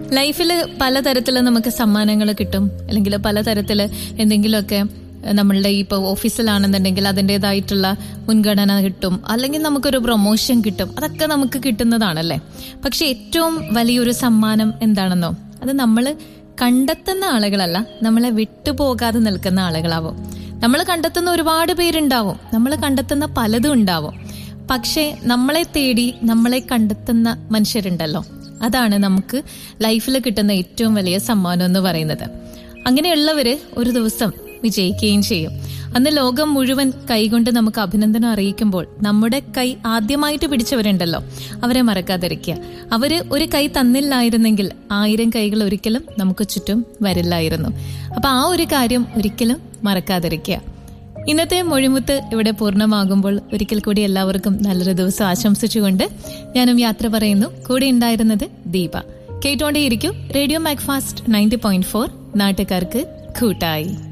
ലൈഫിൽ പലതരത്തിൽ നമുക്ക് സമ്മാനങ്ങൾ കിട്ടും അല്ലെങ്കിൽ പലതരത്തിൽ എന്തെങ്കിലുമൊക്കെ നമ്മളുടെ ഇപ്പോൾ ഓഫീസിലാണെന്നുണ്ടെങ്കിൽ അതിൻ്റെതായിട്ടുള്ള മുൻഗണന കിട്ടും അല്ലെങ്കിൽ നമുക്കൊരു പ്രൊമോഷൻ കിട്ടും അതൊക്കെ നമുക്ക് കിട്ടുന്നതാണല്ലേ പക്ഷെ ഏറ്റവും വലിയൊരു സമ്മാനം എന്താണെന്നോ അത് നമ്മൾ കണ്ടെത്തുന്ന ആളുകളല്ല നമ്മളെ വിട്ടുപോകാതെ നിൽക്കുന്ന ആളുകളാവും നമ്മൾ കണ്ടെത്തുന്ന ഒരുപാട് പേരുണ്ടാവും നമ്മൾ കണ്ടെത്തുന്ന പലതും ഉണ്ടാവും പക്ഷേ നമ്മളെ തേടി നമ്മളെ കണ്ടെത്തുന്ന മനുഷ്യരുണ്ടല്ലോ അതാണ് നമുക്ക് ലൈഫിൽ കിട്ടുന്ന ഏറ്റവും വലിയ സമ്മാനം എന്ന് പറയുന്നത് അങ്ങനെയുള്ളവര് ഒരു ദിവസം വിജയിക്കുകയും ചെയ്യും അന്ന് ലോകം മുഴുവൻ കൈകൊണ്ട് നമുക്ക് അഭിനന്ദനം അറിയിക്കുമ്പോൾ നമ്മുടെ കൈ ആദ്യമായിട്ട് പിടിച്ചവരുണ്ടല്ലോ അവരെ മറക്കാതിരിക്കുക അവര് ഒരു കൈ തന്നില്ലായിരുന്നെങ്കിൽ ആയിരം കൈകൾ ഒരിക്കലും നമുക്ക് ചുറ്റും വരില്ലായിരുന്നു അപ്പൊ ആ ഒരു കാര്യം ഒരിക്കലും മറക്കാതിരിക്കുക ഇന്നത്തെ മൊഴിമുത്ത് ഇവിടെ പൂർണ്ണമാകുമ്പോൾ ഒരിക്കൽ കൂടി എല്ലാവർക്കും നല്ലൊരു ദിവസം ആശംസിച്ചുകൊണ്ട് ഞാനും യാത്ര പറയുന്നു കൂടെ ഉണ്ടായിരുന്നത് ദീപ കേട്ടോണ്ടേയിരിക്കും radio Macfast ninety point four നാട്ടുകാർക്ക് കൂട്ടായി